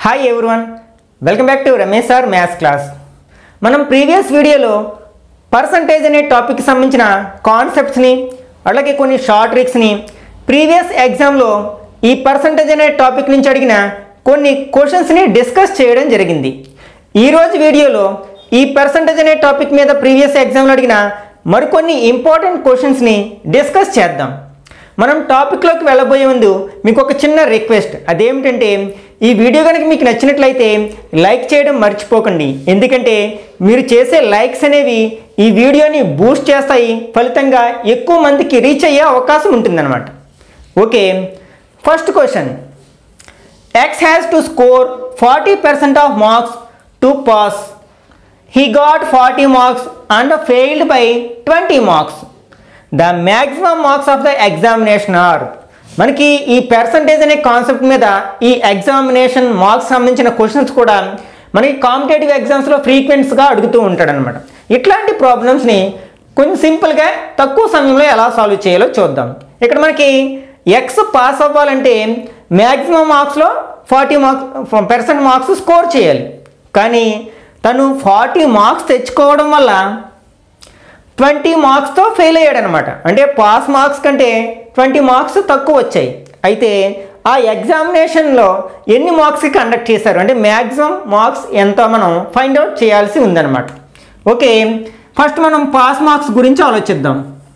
hi everyone welcome back to Ramesh sir maths class మనం previous వీడియోలో percentage అనే టాపిక్కి సంబంధించిన కాన్సెప్ట్స్ని అలాగే కొన్ని షార్ట్ ట్రిక్స్ని ప్రీవియస్ ఎగ్జామ్లో ఈ పర్సంటేజ్ అనే టాపిక్ నుంచి అడిగిన కొన్ని క్వశ్చన్స్ని డిస్కస్ చేయడం జరిగింది ఈరోజు వీడియోలో ఈ పర్సంటేజ్ అనే టాపిక్ మీద ప్రీవియస్ ఎగ్జామ్లో అడిగిన మరికొన్ని ఇంపార్టెంట్ క్వశ్చన్స్ని డిస్కస్ చేద్దాం మనం టాపిక్లోకి వెళ్ళబోయే ముందు మీకు ఒక చిన్న రిక్వెస్ట్ అదేమిటంటే ఈ వీడియో కనుక మీకు నచ్చినట్లయితే లైక్ చేయడం మర్చిపోకండి ఎందుకంటే మీరు చేసే లైక్స్ అనేవి ఈ వీడియోని బూస్ట్ చేస్తాయి ఫలితంగా ఎక్కువ మందికి రీచ్ అయ్యే అవకాశం ఉంటుందన్నమాట okay first question X has to score forty percent of marks to pass he got 40 marks and failed by 20 marks the maximum marks of the examination are మనకి ఈ పర్సంటేజ్ అనే కాన్సెప్ట్ మీద ఈ ఎగ్జామినేషన్ మార్క్స్ సంబంధించిన questions కూడా మనకి competitive ఎగ్జామ్స్లో ఫ్రీక్వెంట్స్గా అడుగుతూ ఉంటాడు అనమాట ఇట్లాంటి ప్రాబ్లమ్స్ని కొంచెం సింపుల్గా తక్కువ సమయంలో ఎలా సాల్వ్ చేయాలో చూద్దాం ఇక్కడ మనకి ఎక్స్ పాస్ అవ్వాలంటే మ్యాక్సిమం మార్క్స్లో forty marks percent marks score చేయాలి కానీ తను ఫార్టీ మార్క్స్ తెచ్చుకోవడం వల్ల ట్వంటీ మార్క్స్తో ఫెయిల్ అయ్యాడు అనమాట అంటే పాస్ మార్క్స్ కంటే ట్వంటీ మార్క్స్ తక్కువ వచ్చాయి అయితే ఆ ఎగ్జామినేషన్లో ఎన్ని మార్క్స్కి కండక్ట్ చేశారు అంటే మ్యాక్సిమం మార్క్స్ ఎంత మనం ఫైండ్ అవుట్ చేయాల్సి ఉందన్నమాట ఓకే ఫస్ట్ మనం పాస్ మార్క్స్ గురించి ఆలోచిద్దాం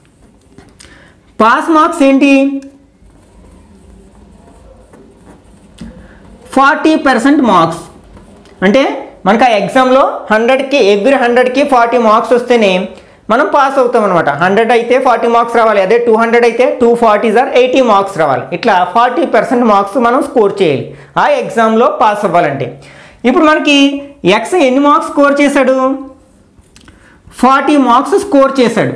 పాస్ మార్క్స్ ఏంటి ఫార్టీ పర్సెంట్ మార్క్స్ అంటే మనకు ఆ ఎగ్జామ్లో హండ్రెడ్కి ఎవ్రీ హండ్రెడ్కి ఫార్టీ మార్క్స్ వస్తేనే మనం పాస్ అవుతాం అనమాట హండ్రెడ్ అయితే ఫార్టీ మార్క్స్ రావాలి అదే టూ హండ్రెడ్ అయితే two forties are eighty marks రావాలి ఇట్లా ఫార్టీ పర్సెంట్ మార్క్స్ మనం స్కోర్ చేయాలి ఆ ఎగ్జామ్లో పాస్ అవ్వాలంటే ఇప్పుడు మనకి ఎక్స్ ఎన్ని మార్క్స్ స్కోర్ చేశాడు ఫార్టీ మార్క్స్ స్కోర్ చేశాడు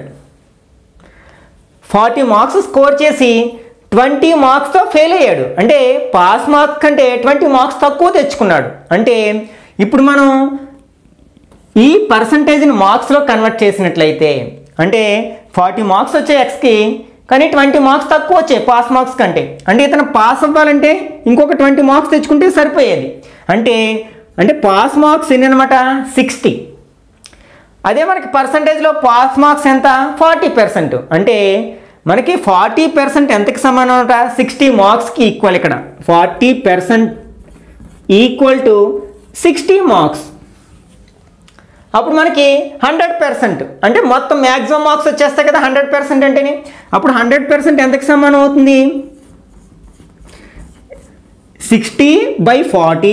ఫార్టీ మార్క్స్ స్కోర్ చేసి ట్వంటీ మార్క్స్తో ఫెయిల్ అయ్యాడు అంటే పాస్ మార్క్స్ కంటే ట్వంటీ మార్క్స్ తక్కువ తెచ్చుకున్నాడు అంటే ఇప్పుడు మనం ఈ పర్సంటేజ్ని మార్క్స్లో కన్వర్ట్ చేసినట్లయితే అంటే ఫార్టీ మార్క్స్ వచ్చాయి ఎక్స్కి కానీ ట్వంటీ మార్క్స్ తక్కువ వచ్చాయి పాస్ మార్క్స్ కంటే అంటే ఇతను పాస్ అవ్వాలంటే ఇంకొక ట్వంటీ మార్క్స్ తెచ్చుకుంటే సరిపోయేది అంటే అంటే పాస్ మార్క్స్ ఎన్ని అనమాట సిక్స్టీ అదే మనకి పర్సంటేజ్లో పాస్ మార్క్స్ ఎంత ఫార్టీ పర్సెంట్ అంటే మనకి ఫార్టీ పర్సెంట్ ఎంతకి సమానం అనమాట సిక్స్టీ మార్క్స్కి ఈక్వల్ ఇక్కడ forty percent equal to sixty marks అప్పుడు మనకి హండ్రెడ్ పర్సెంట్ అంటే మొత్తం మ్యాక్సిమం మార్క్స్ వచ్చేస్తాయి కదా హండ్రెడ్ పర్సెంట్ అంటేనే అప్పుడు హండ్రెడ్ పర్సెంట్ ఎంతకి సమానం అవుతుంది sixty by forty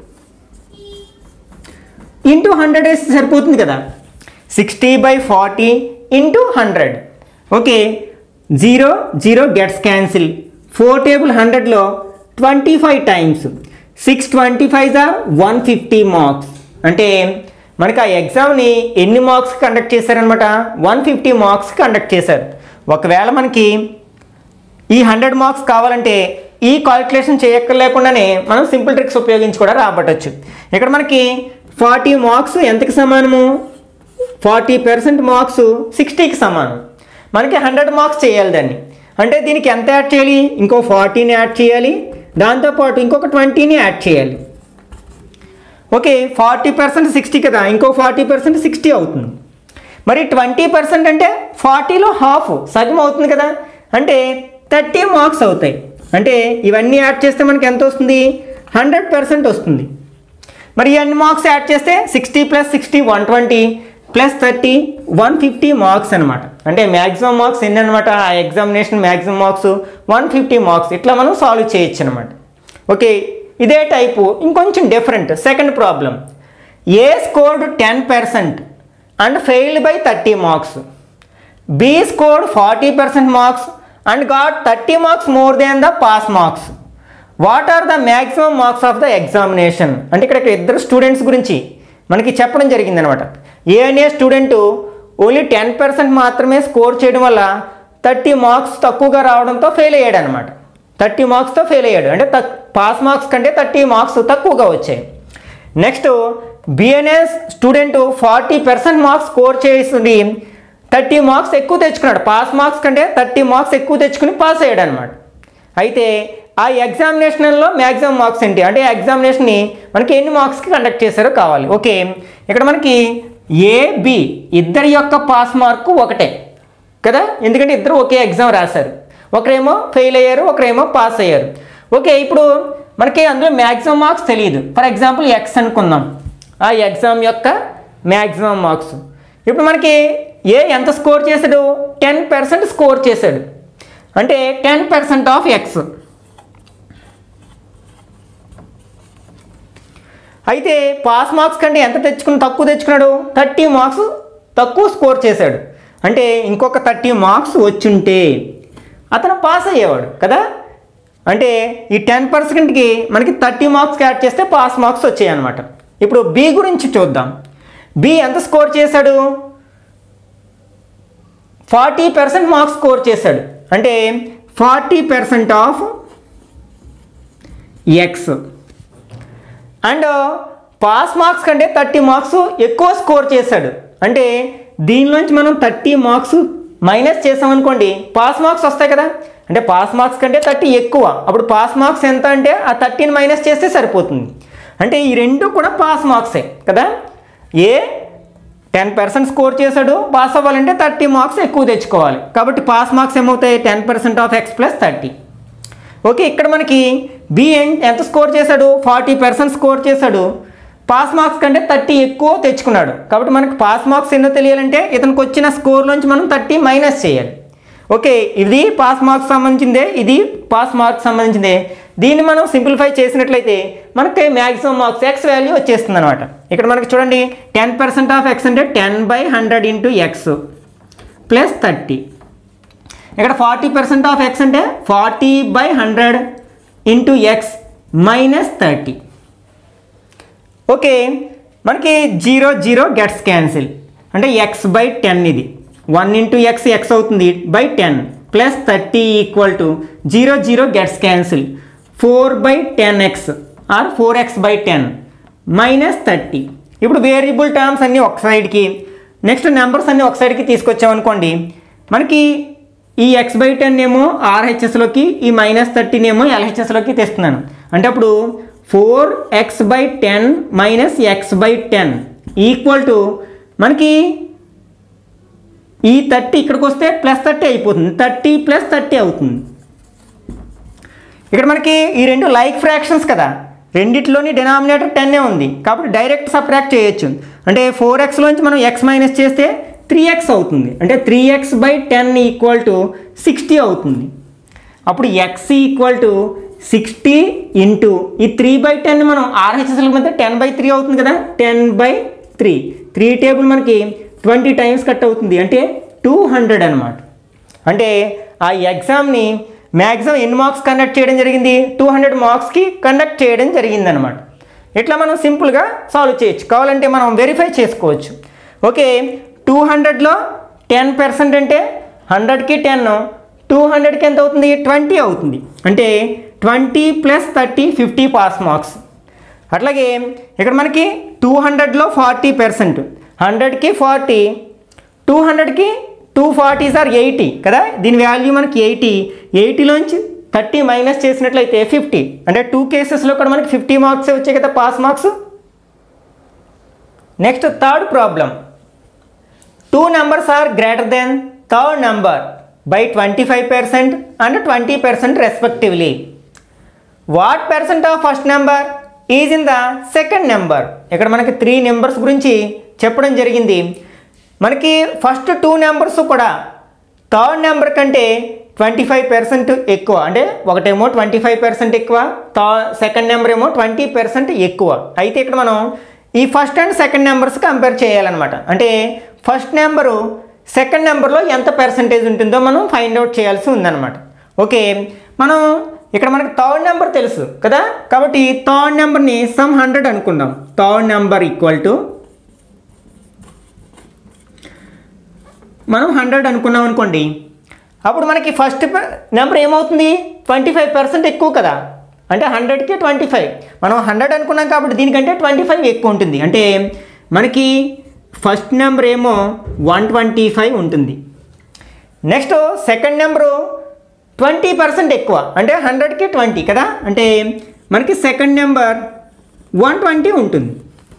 into hundred వేస్తే సరిపోతుంది కదా sixty by forty into hundred okay zero zero gets cancel four table హండ్రెడ్లో twenty five times six twenty five are one fifty marks అంటే మనకి ఆ ఎగ్జామ్ని ఎన్ని మార్క్స్ కండక్ట్ చేశారనమాట వన్ ఫిఫ్టీ మార్క్స్ కండక్ట్ చేశారు ఒకవేళ మనకి ఈ హండ్రెడ్ మార్క్స్ కావాలంటే ఈ కాలిక్యులేషన్ చేయక్కర్లేకుండానే మనం సింపుల్ ట్రిక్స్ ఉపయోగించి కూడా రాబట్టచ్చు ఇక్కడ మనకి ఫార్టీ మార్క్స్ ఎంతకి సమానము ఫార్టీ పర్సెంట్ మార్క్స్ సిక్స్టీకి సమానం మనకి హండ్రెడ్ మార్క్స్ చేయాలి దాన్ని అంటే దీనికి ఎంత యాడ్ చేయాలి ఇంకో ఫార్టీని యాడ్ చేయాలి దాంతోపాటు ఇంకొక ట్వంటీని యాడ్ చేయాలి ఓకే ఫార్టీ పర్సెంట్ సిక్స్టీ కదా ఇంకో ఫార్టీ పర్సెంట్ సిక్స్టీ అవుతుంది మరి ట్వంటీ పర్సెంట్ అంటే ఫార్టీలో హాఫ్ సగం అవుతుంది కదా అంటే థర్టీ మార్క్స్ అవుతాయి అంటే ఇవన్నీ యాడ్ చేస్తే మనకి ఎంత వస్తుంది హండ్రెడ్ పర్సెంట్ వస్తుంది మరి ఎన్ని మార్క్స్ యాడ్ చేస్తే sixty plus sixty one twenty plus thirty one fifty marks అనమాట అంటే మ్యాక్సిమం మార్క్స్ ఎన్ని అనమాట ఆ examination maximum marks one fifty marks ఇట్లా మనం సాల్వ్ చేయొచ్చు అనమాట ఓకే ఇదే టైపు ఇంకొంచెం different second problem A scored ten percent and failed by thirty marks B scored forty percent marks and got thirty marks more then the pass marks what are the maximum marks of the examination అంటే ఇక్కడ ఇద్దరు students గురించి మనకి చెప్పడం జరిగింది అనమాట A అనే student only ten percent మాత్రమే స్కోర్ చేయడం వల్ల థర్టీ మార్క్స్ తక్కువగా రావడంతో ఫెయిల్ అయ్యాడు అనమాట థర్టీ మార్క్స్తో ఫెయిల్ అయ్యాడు అంటే తక్ పాస్ మార్క్స్ కంటే థర్టీ మార్క్స్ తక్కువగా వచ్చాయి నెక్స్ట్ బిఎన్ఎస్ student forty percent marks score చేసి థర్టీ మార్క్స్ ఎక్కువ తెచ్చుకున్నాడు పాస్ మార్క్స్ కంటే థర్టీ మార్క్స్ ఎక్కువ తెచ్చుకుని పాస్ అయ్యాడు అనమాట అయితే ఆ ఎగ్జామినేషన్లో మ్యాక్సిమం మార్క్స్ ఏంటి అంటే ఎగ్జామినేషన్ని మనకి ఎన్ని మార్క్స్కి కండక్ట్ చేశారో కావాలి ఓకే ఇక్కడ మనకి ఏ బి ఇద్దరి యొక్క పాస్ మార్కు ఒకటే కదా ఎందుకంటే ఇద్దరు ఒకే ఎగ్జామ్ రాశారు ఒకరేమో ఫెయిల్ అయ్యారు ఒకరేమో పాస్ అయ్యారు ఓకే ఇప్పుడు మనకి అందులో మ్యాక్సిమం మార్క్స్ తెలియదు ఫర్ ఎగ్జాంపుల్ ఎక్స్ అనుకుందాం ఆ ఎగ్జామ్ యొక్క మ్యాక్సిమం మార్క్స్ ఇప్పుడు మనకి ఏ ఎంత స్కోర్ చేశాడు టెన్ పర్సెంట్ స్కోర్ చేశాడు అంటే టెన్ పర్సెంట్ ఆఫ్ ఎక్స్ అయితే పాస్ మార్క్స్ కంటే ఎంత తెచ్చుకుని తక్కువ తెచ్చుకున్నాడు థర్టీ మార్క్స్ తక్కువ స్కోర్ చేశాడు అంటే ఇంకొక థర్టీ మార్క్స్ వచ్చుంటే అతను పాస్ అయ్యేవాడు కదా అంటే ఈ టెన్ పర్సెంట్కి మనకి థర్టీ మార్క్స్ యాడ్ చేస్తే పాస్ మార్క్స్ వచ్చాయి అనమాట ఇప్పుడు బి గురించి చూద్దాం బి ఎంత స్కోర్ చేశాడు ఫార్టీ పర్సెంట్ మార్క్స్ స్కోర్ చేశాడు అంటే forty percent of x and pass marks కంటే థర్టీ మార్క్స్ ఎక్కువ స్కోర్ చేశాడు అంటే దీనిలోంచి మనం థర్టీ మార్క్స్ మైనస్ చేసామనుకోండి పాస్ మార్క్స్ వస్తాయి కదా అంటే పాస్ మార్క్స్ కంటే థర్టీ ఎక్కువ అప్పుడు పాస్ మార్క్స్ ఎంత అంటే ఆ థర్టీని మైనస్ చేస్తే సరిపోతుంది అంటే ఈ రెండు కూడా పాస్ మార్క్సే కదా ఏ టెన్ పర్సెంట్ స్కోర్ చేశాడు పాస్ అవ్వాలంటే థర్టీ మార్క్స్ ఎక్కువ తెచ్చుకోవాలి కాబట్టి పాస్ మార్క్స్ ఏమవుతాయి ten percent of x plus thirty okay ఇక్కడ మనకి బి ఎంత స్కోర్ చేశాడు ఫార్టీ పర్సెంట్ స్కోర్ చేశాడు పాస్ మార్క్స్ కంటే థర్టీ ఎక్కువ తెచ్చుకున్నాడు కాబట్టి మనకి పాస్ మార్క్స్ ఎన్నో తెలియాలంటే ఇతనికి వచ్చిన స్కోర్ నుంచి మనం థర్టీ మైనస్ చేయాలి ఓకే ఇది పాస్ మార్క్స్ సంబంధించిందే ఇది పాస్ మార్క్స్ సంబంధించిందే దీన్ని మనం సింప్లిఫై చేసినట్లయితే మనకి మ్యాక్సిమం మార్క్స్ ఎక్స్ వాల్యూ వచ్చేస్తుంది అనమాట ఇక్కడ మనకి చూడండి టెన్ పర్సెంట్ ఆఫ్ ఎక్స్ అంటే ten by hundred into x plus thirty ఇక్కడ ఫార్టీ పర్సెంట్ ఆఫ్ ఎక్స్ అంటే forty by hundred into x minus thirty okay మనకి జీరో జీరో గెట్స్ క్యాన్సిల్ అంటే ఎక్స్ బై టెన్ ఇది వన్ ఇంటూ ఎక్స్ ఎక్స్ అవుతుంది by ten plus thirty equal to zero zero gets cancel four by ten x or four x by ten minus thirty ఇప్పుడు variable terms అన్నీ ఒక సైడ్కి next numbers అన్నీ ఒక సైడ్కి తీసుకొచ్చామనుకోండి మనకి ఈ ఎక్స్ బై టెన్ ఏమో ఆర్హెచ్ఎస్లోకి ఈ మైనస్ థర్టీని ఏమో ఎల్హెచ్ఎస్లోకి తెస్తున్నాను అంటే అప్పుడు four x by ten minus x by ten equal to మనకి ఈ థర్టీ ఇక్కడికి వస్తే ప్లస్ థర్టీ అయిపోతుంది థర్టీ ప్లస్ థర్టీ అవుతుంది ఇక్కడ మనకి ఈ రెండు లైక్ ఫ్రాక్షన్స్ కదా రెండిట్లోని డినామినేటర్ టెన్నే ఉంది కాబట్టి డైరెక్ట్ సబ్ట్రాక్ట్ చేయొచ్చు అంటే ఫోర్ ఎక్స్లోంచి మనం ఎక్స్ మైనస్ చేస్తే త్రీ ఎక్స్ అవుతుంది అంటే three x by ten equal to sixty అవుతుంది అప్పుడు x equal to sixty into ఈ త్రీ బై టెన్ మనం ఆర్హెచ్ఎస్ల మధ్య టెన్ బై త్రీ అవుతుంది కదా ten by three three table మనకి ట్వంటీ టైమ్స్ కట్ అవుతుంది అంటే టూ హండ్రెడ్ అనమాట అంటే ఆ ఎగ్జామ్ని మ్యాక్సిమం ఎన్ని మార్క్స్ కండక్ట్ చేయడం జరిగింది టూ హండ్రెడ్ మార్క్స్కి కండక్ట్ చేయడం జరిగింది అనమాట ఇట్లా మనం సింపుల్గా సాల్వ్ చేయొచ్చు కావాలంటే మనం వెరిఫై చేసుకోవచ్చు ఓకే టూ హండ్రెడ్లో టెన్ పర్సెంట్ అంటే హండ్రెడ్కి టెన్ టూ హండ్రెడ్కి ఎంత అవుతుంది ట్వంటీ అవుతుంది అంటే twenty plus thirty fifty pass marks అట్లాగే ఇక్కడ మనకి టూ హండ్రెడ్లో ఫార్టీ పర్సెంట్ హండ్రెడ్కి ఫార్టీ టూ హండ్రెడ్కి టూ ఫార్టీ సార్ ఎయిటీ కదా దీని వాల్యూ మనకి ఎయిటీ ఎయిటీలోంచి థర్టీ మైనస్ చేసినట్లయితే ఫిఫ్టీ అంటే టూ కేసెస్లో కూడా మనకి ఫిఫ్టీ మార్క్స్ వచ్చాయి కదా pass marks next third problem two numbers are greater than third number by twenty five percent and twenty percent respectively what percent of first number is in the second number ఇక్కడ మనకి three numbers గురించి చెప్పడం జరిగింది మనకి first two numbers కూడా third number కంటే twenty five percent ఎక్కువ అంటే ఒకటేమో ట్వంటీ ఫైవ్ పర్సెంట్ ఎక్కువ థా సెకండ్ నెంబర్ ఏమో ట్వంటీ పర్సెంట్ ఎక్కువ అయితే ఇక్కడ మనం ఈ first and second numbers compare చేయాలన్నమాట అంటే ఫస్ట్ నెంబరు సెకండ్ నెంబర్లో ఎంత పర్సంటేజ్ ఉంటుందో మనం ఫైండ్ అవుట్ చేయాల్సి ఉందన్నమాట ఓకే మనం ఇక్కడ మనకి థర్డ్ నెంబర్ తెలుసు కదా కాబట్టి థర్డ్ నెంబర్ని సమ్ హండ్రెడ్ అనుకుందాం థర్డ్ నెంబర్ ఈక్వల్ టు మనం హండ్రెడ్ అనుకున్నాం అనుకోండి అప్పుడు మనకి ఫస్ట్ నెంబర్ ఏమవుతుంది ట్వంటీ ఫైవ్ పర్సెంట్ ఎక్కువ కదా అంటే హండ్రెడ్కి ట్వంటీ ఫైవ్ మనం హండ్రెడ్ అనుకున్నాం కాబట్టి దీనికంటే ట్వంటీ ఫైవ్ ఎక్కువ ఉంటుంది అంటే మనకి ఫస్ట్ నెంబర్ ఏమో వన్ ట్వంటీ ఫైవ్ ఉంటుంది next second number twenty percent ఎక్కువ అంటే హండ్రెడ్కి ట్వంటీ కదా అంటే మనకి సెకండ్ నెంబర్ వన్ ట్వంటీ ఉంటుంది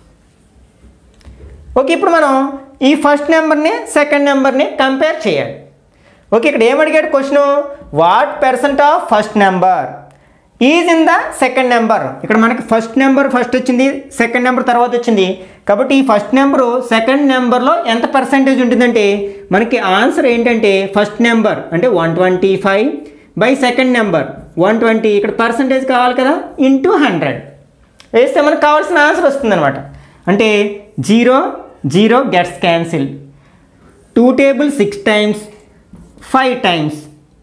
ఓకే ఇప్పుడు మనం ఈ ఫస్ట్ నెంబర్ని సెకండ్ నెంబర్ని కంపేర్ చేయాలి ఓకే ఇక్కడ ఏమడిగాడు question what percent of first number is in the second number ఇక్కడ మనకి ఫస్ట్ నెంబర్ ఫస్ట్ వచ్చింది సెకండ్ నెంబర్ తర్వాత వచ్చింది కాబట్టి ఈ ఫస్ట్ నెంబరు సెకండ్ నెంబర్లో ఎంత పర్సెంటేజ్ ఉంటుందంటే మనకి ఆన్సర్ ఏంటంటే ఫస్ట్ నెంబర్ అంటే one twenty five by second number one twenty ఇక్కడ పర్సంటేజ్ కావాలి కదా ఇంటూ హండ్రెడ్ వేస్తే మనకు కావాల్సిన ఆన్సర్ వస్తుందన్నమాట అంటే zero zero gets cancel two table six times five times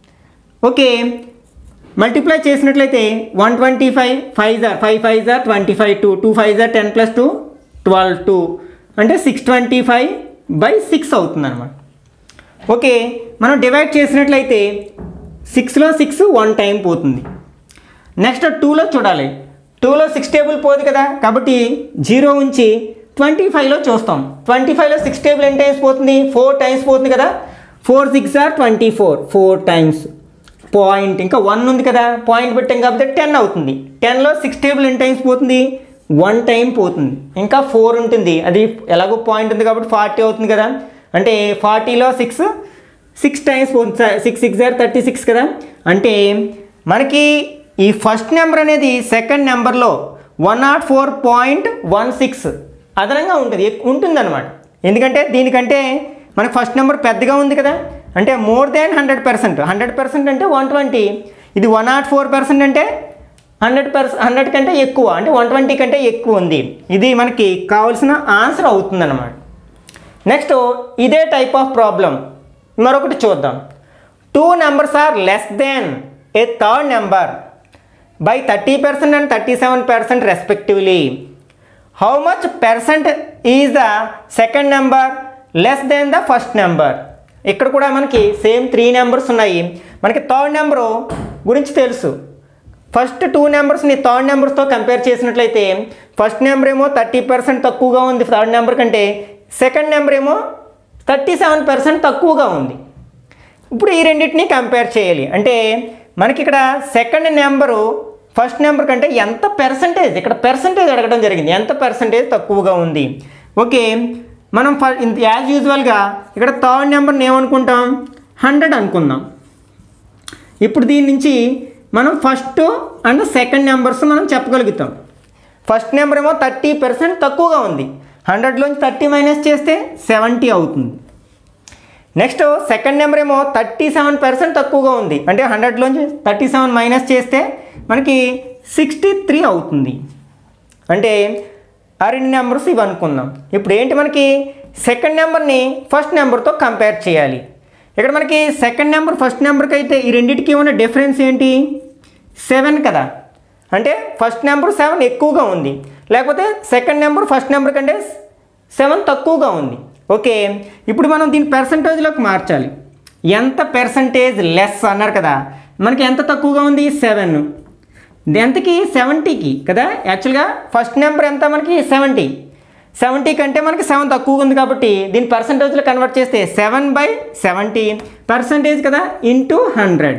okay multiply చేసినట్లయితే one twenty five five are five five are twenty five two two five are ten plus two twelve two అంటే six twenty five by six అవుతుంది అనమాట okay మనం divide చేసినట్లయితే సిక్స్లో six one time పోతుంది next టూలో చూడాలి టూలో సిక్స్ టేబుల్ పోదు కదా కాబట్టి జీరో ఉంచి ట్వంటీ ఫైవ్లో చూస్తాం ట్వంటీ ఫైవ్లో సిక్స్ టేబుల్ ఎన్ని టైమ్స్ పోతుంది ఫోర్ టైమ్స్ పోతుంది కదా four six or twenty four four times point ఇంకా వన్ ఉంది కదా పాయింట్ పెట్టాం కాబట్టి టెన్ అవుతుంది టెన్లో సిక్స్ టేబుల్ ఎన్ని టైమ్స్ పోతుంది వన్ టైం పోతుంది ఇంకా ఫోర్ ఉంటుంది అది ఎలాగో పాయింట్ ఉంది కాబట్టి ఫార్టీ అవుతుంది కదా అంటే ఫార్టీలో సిక్స్ సిక్స్ టైమ్స్ పోతుంది six six or thirty six కదా అంటే మనకి ఈ ఫస్ట్ నెంబర్ అనేది సెకండ్ నెంబర్లో one nought four point one six అదనంగా ఉంటుంది ఉంటుంది అనమాట ఎందుకంటే దీనికంటే మనకు ఫస్ట్ నెంబర్ పెద్దగా ఉంది కదా అంటే more than hundred percent hundred percent అంటే వన్ ట్వంటీ ఇది వన్ నాట్ ఫోర్ పర్సెంట్ అంటే హండ్రెడ్ పర్సెంట్ హండ్రెడ్ కంటే ఎక్కువ అంటే వన్ ట్వంటీ కంటే ఎక్కువ ఉంది ఇది మనకి కావాల్సిన ఆన్సర్ అవుతుందన్నమాట నెక్స్ట్ ఇదే టైప్ ఆఫ్ ప్రాబ్లం మరొకటి చూద్దాం two numbers are less than a third number by thirty percent and thirty seven percent respectively how much percent is the second number less than the first number ఇక్కడ కూడా మనకి same three numbers ఉన్నాయి మనకి third number గురించి తెలుసు first two నెంబర్స్ని third నెంబర్స్తో compare చేసినట్లయితే ఫస్ట్ నెంబర్ ఏమో థర్టీ పర్సెంట్ తక్కువగా ఉంది థర్డ్ నెంబర్ కంటే సెకండ్ నెంబర్ ఏమో థర్టీ సెవెన్ పర్సెంట్ తక్కువగా ఉంది ఇప్పుడు ఈ రెండింటిని కంపేర్ చేయాలి అంటే మనకి ఇక్కడ సెకండ్ నెంబరు ఫస్ట్ నెంబర్ కంటే ఎంత పర్సంటేజ్ ఇక్కడ పర్సంటేజ్ అడగడం జరిగింది ఎంత పర్సంటేజ్ తక్కువగా ఉంది ఓకే మనం యాజ్ యూజువల్గా ఇక్కడ థర్డ్ నెంబర్ని ఏమనుకుంటాం హండ్రెడ్ అనుకుందాం ఇప్పుడు దీని నుంచి మనం ఫస్ట్ అండ్ సెకండ్ నెంబర్స్ మనం చెప్పగలుగుతాం ఫస్ట్ నెంబర్ ఏమో థర్టీ పర్సెంట్ తక్కువగా ఉంది హండ్రెడ్లోంచి థర్టీ మైనస్ చేస్తే సెవెంటీ అవుతుంది నెక్స్ట్ సెకండ్ నెంబర్ ఏమో థర్టీ సెవెన్ పర్సెంట్ తక్కువగా ఉంది అంటే హండ్రెడ్లోంచి థర్టీ సెవెన్ మైనస్ చేస్తే మనకి సిక్స్టీ త్రీ అవుతుంది అంటే ఆ రెండు నెంబర్స్ ఇవి అనుకుందాం ఇప్పుడు ఏంటి మనకి సెకండ్ నెంబర్ని ఫస్ట్ నెంబర్తో కంపేర్ చేయాలి ఇక్కడ మనకి సెకండ్ నెంబర్ ఫస్ట్ నెంబర్కి అయితే ఈ రెండింటికి ఉన్న డిఫరెన్స్ ఏంటి సెవెన్ కదా అంటే ఫస్ట్ నెంబర్ సెవెన్ ఎక్కువగా ఉంది లేకపోతే సెకండ్ నెంబర్ ఫస్ట్ నెంబర్ కంటే సెవెన్ తక్కువగా ఉంది ఓకే ఇప్పుడు మనం దీన్ని పర్సంటేజ్లోకి మార్చాలి ఎంత పర్సంటేజ్ లెస్ అన్నారు కదా మనకి ఎంత తక్కువగా ఉంది సెవెన్ ఎంతకి సెవెంటీకి కదా యాక్చువల్గా ఫస్ట్ నెంబర్ ఎంత మనకి సెవెంటీ సెవెంటీ కంటే మనకి సెవెన్ తక్కువగా ఉంది కాబట్టి దీని పర్సంటేజ్లో కన్వర్ట్ చేస్తే సెవెన్ బై సెవెంటీ పర్సంటేజ్ కదా into hundred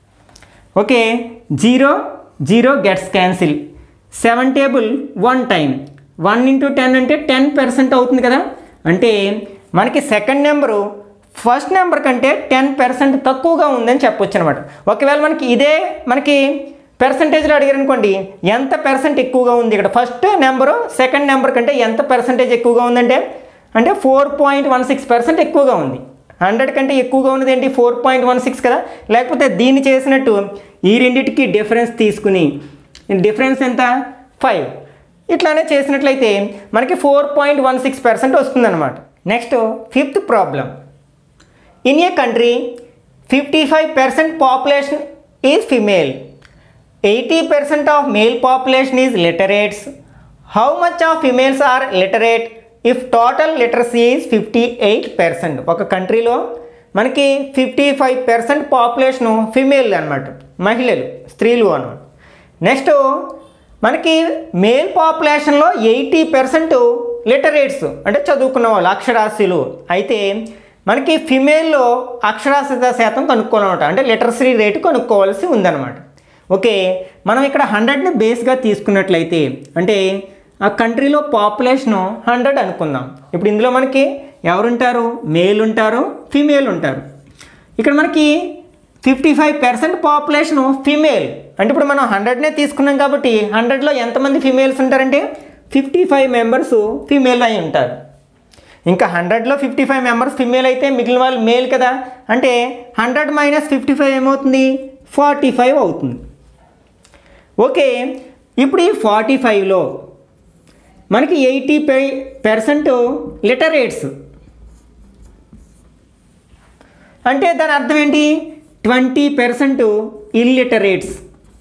okay zero zero gets cancel seven table one time one into ten అంటే టెన్ పర్సెంట్ అవుతుంది కదా అంటే మనకి సెకండ్ నెంబరు ఫస్ట్ నెంబర్ కంటే టెన్ పర్సెంట్ తక్కువగా ఉందని చెప్పొచ్చు అనమాట ఒకవేళ మనకి ఇదే మనకి పర్సంటేజ్లో అడిగారు అనుకోండి ఎంత పర్సెంట్ ఎక్కువగా ఉంది ఇక్కడ ఫస్ట్ నెంబరు సెకండ్ నెంబర్ కంటే ఎంత పర్సంటేజ్ ఎక్కువగా ఉందంటే అంటే four point one six percent ఎక్కువగా ఉంది హండ్రెడ్ కంటే ఎక్కువగా ఉన్నది ఏంటి ఫోర్ పాయింట్ వన్ సిక్స్ కదా లేకపోతే దీన్ని చేసినట్టు ఈ రెండింటికి డిఫరెన్స్ తీసుకుని డిఫరెన్స్ ఎంత ఫైవ్ ఇట్లానే చేసినట్లయితే మనకి four point one six percent వస్తుందన్నమాట next fifth problem in a country fifty five percent population is female eighty percent of male population is literates how much of females are literate if total literacy is fifty eight percent ఒక కంట్రీలో మనకి fifty five percent population female అనమాట మహిళలు స్త్రీలు అనమాట next మనకి male పాపులేషన్లో eighty percent literates అంటే చదువుకున్న వాళ్ళు అక్షరాస్యులు అయితే మనకి ఫిమేల్లో అక్షరాస్యత శాతం కనుక్కోవాలన్నమాట అంటే లిటరసీ రేటు కనుక్కోవాల్సి ఉందన్నమాట ఓకే మనం ఇక్కడ హండ్రెడ్ని బేస్గా తీసుకున్నట్లయితే అంటే ఆ కంట్రీలో పాపులేషను హండ్రెడ్ అనుకుందాం ఇప్పుడు ఇందులో మనకి ఎవరుంటారు మేల్ ఉంటారు ఫీమేల్ ఉంటారు ఇక్కడ మనకి fifty five percent population female అంటే ఇప్పుడు మనం హండ్రెడ్నే తీసుకున్నాం కాబట్టి హండ్రెడ్లో ఎంతమంది ఫీమేల్స్ ఉంటారంటే ఫిఫ్టీ ఫైవ్ మెంబర్స్ ఫీమేల్ అయి ఉంటారు ఇంకా హండ్రెడ్లో ఫిఫ్టీ ఫైవ్ మెంబర్స్ ఫిమేల్ అయితే మిగిలిన వాళ్ళు మేల్ కదా అంటే హండ్రెడ్ మైనస్ ఫిఫ్టీ ఫైవ్ ఏమవుతుంది ఫార్టీ ఫైవ్ అవుతుంది ఓకే ఇప్పుడు ఈ ఫార్టీ ఫైవ్లో మనకి ఎయిటీ ఫైవ్ పర్సెంట్ లిటరేట్స్ అంటే దాని అర్థం ఏంటి ట్వంటీ పర్సెంట్ ఇల్లిటరేట్స్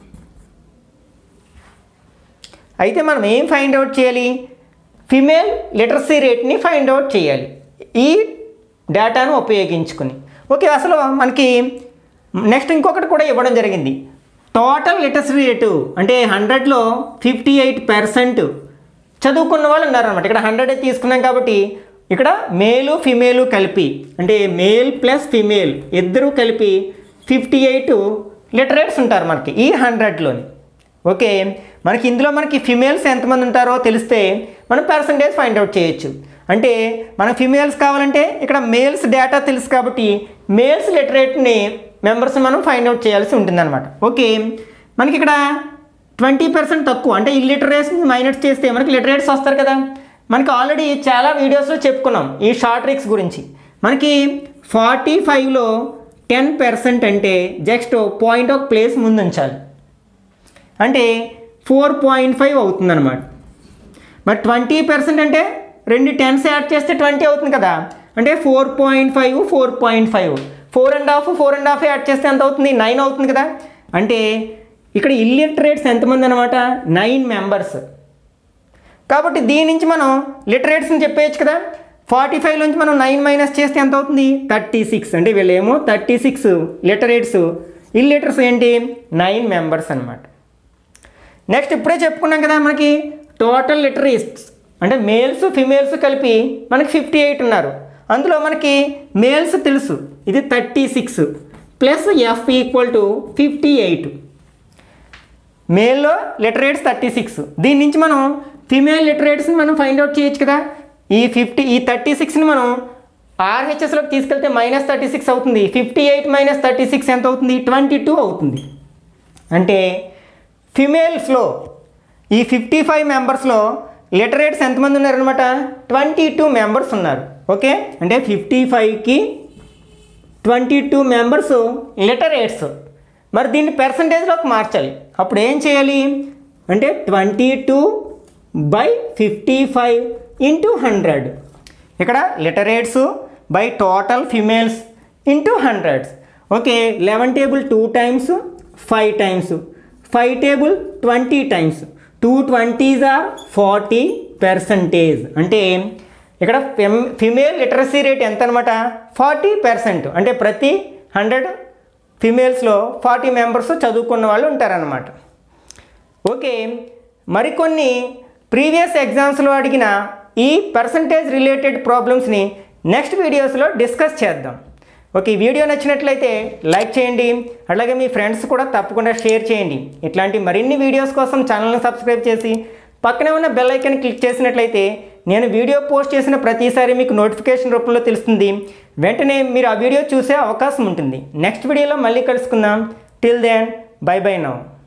అయితే మనం ఏం ఫైండ్ అవుట్ చేయాలి ఫిమేల్ లిటరసీ రేట్ని ఫైండ్ అవుట్ చేయాలి ఈ డేటాను ఉపయోగించుకుని ఓకే అసలు మనకి నెక్స్ట్ ఇంకొకటి కూడా ఇవ్వడం జరిగింది టోటల్ లిటరసీ రేటు అంటే హండ్రెడ్లో ఫిఫ్టీ ఎయిట్ పర్సెంట్ చదువుకున్న వాళ్ళు ఉన్నారనమాట ఇక్కడ హండ్రెడ్ తీసుకున్నాం కాబట్టి ఇక్కడ మేలు ఫిమేలు కలిపి అంటే మేల్ ప్లస్ ఫిమేల్ ఇద్దరూ కలిపి ఫిఫ్టీ ఎయిట్ లిటరేట్స్ ఉంటారు మనకి ఈ హండ్రెడ్లోని ఓకే మనకి ఇందులో మనకి ఫిమేల్స్ ఎంతమంది ఉంటారో తెలిస్తే మనం పర్సంటేజ్ ఫైండ్ అవుట్ చేయొచ్చు అంటే మన ఫిమేల్స్ కావాలంటే ఇక్కడ మేల్స్ డేటా తెలుసు కాబట్టి మేల్స్ లిటరేట్ని మెంబర్స్ మనం ఫైండ్ అవుట్ చేయాల్సి ఉంటుందన్నమాట ఓకే మనకి ఇక్కడ ట్వంటీ పర్సెంట్ తక్కువ అంటే ఇల్లిటరేట్స్ని మైనస్ చేస్తే మనకి లిటరేట్స్ వస్తారు కదా మనకి ఆల్రెడీ చాలా వీడియోస్లో చెప్పుకున్నాం ఈ షార్ట్ ట్రిక్స్ గురించి మనకి ఫార్టీ ఫైవ్లో టెన్ పర్సెంట్ అంటే జస్ట్ పాయింట్ ఆఫ్ ప్లేస్ ముందు ఉంచాలి అంటే ఫోర్ పాయింట్ ఫైవ్ అవుతుందన్నమాట మరి ట్వంటీ పర్సెంట్ అంటే రెండు టెన్స్ యాడ్ చేస్తే ట్వంటీ అవుతుంది కదా అంటే four point five four point five four and half four and half add చేస్తే ఎంత అవుతుంది నైన్ అవుతుంది కదా అంటే ఇక్కడ ఇల్లిటరేట్స్ ఎంతమంది అనమాట నైన్ మెంబర్స్ కాబట్టి దీని నుంచి మనం లిటరేట్స్ని చెప్పేయచ్చు కదా ఫార్టీ ఫైవ్ నుంచి మనం నైన్ మైనస్ చేస్తే ఎంత అవుతుంది థర్టీ సిక్స్ అంటే వీళ్ళేమో థర్టీ సిక్స్ లిటరేట్స్ ఇల్లిటర్స్ ఏంటి నైన్ మెంబర్స్ అనమాట నెక్స్ట్ ఇప్పుడే చెప్పుకున్నాం కదా మనకి టోటల్ లిటరీస్ట్ అంటే మేల్స్ ఫిమేల్స్ కలిపి మనకి ఫిఫ్టీ ఎయిట్ ఉన్నారు అందులో మనకి మేల్స్ తెలుసు ఇది thirty six plus F equal to fifty eight మేల్లో లిటరేట్స్ థర్టీ సిక్స్ దీని నుంచి మనం ఫిమేల్ లిటరేట్స్ని మనం ఫైండ్ అవుట్ చేయొచ్చు కదా ఈ ఫిఫ్టీ ఈ థర్టీ సిక్స్ని మనం ఆర్హెచ్ఎస్లోకి తీసుకెళ్తే మైనస్ థర్టీ సిక్స్ అవుతుంది fifty eight minus thirty six ఎంత అవుతుంది ట్వంటీ టూ అవుతుంది అంటే ఫిమేల్స్లో ఈ ఫిఫ్టీ ఫైవ్ మెంబర్స్లో లిటరేట్స్ ఎంతమంది ఉన్నారనమాట ట్వంటీ టూ మెంబర్స్ ఉన్నారు ఓకే అంటే ఫిఫ్టీ ఫైవ్కి ట్వంటీ టూ మెంబర్స్ లిటరేట్స్ మరి దీన్ని పర్సంటేజ్లోకి మార్చాలి అప్పుడు ఏం చేయాలి అంటే twenty two by fifty five into hundred ఇక్కడ literates by total females into hundreds okay eleven table two times five times five table twenty times two twenties or forty percentage అంటే ఇక్కడ ఫెమ్ ఫిమేల్ లిటరసీ రేట్ ఎంత అనమాట forty percent అంటే ప్రతి hundred ఫిమేల్స్లో forty members చదువుకున్న వాళ్ళు ఉంటారనమాట okay మరికొన్ని ప్రీవియస్ ఎగ్జామ్స్లో అడిగిన ఈ పర్సంటేజ్ రిలేటెడ్ ప్రాబ్లమ్స్ని నెక్స్ట్ వీడియోస్లో డిస్కస్ చేద్దాం ఓకే ఈ వీడియో నచ్చినట్లయితే లైక్ చేయండి అలాగే మీ ఫ్రెండ్స్ కూడా తప్పకుండా షేర్ చేయండి ఇట్లాంటి మరిన్ని వీడియోస్ కోసం ఛానల్ని సబ్స్క్రైబ్ చేసి పక్కనే ఉన్న బెల్ ఐకాన్ క్లిక్ చేసినట్లయితే నేను వీడియో పోస్ట్ చేసిన ప్రతిసారి మీకు నోటిఫికేషన్ రూపంలో తెలుస్తుంది వెంటనే మీరు ఆ వీడియో చూసే అవకాశం ఉంటుంది నెక్స్ట్ వీడియోలో మళ్ళీ కలుసుకుందాం till then bye bye now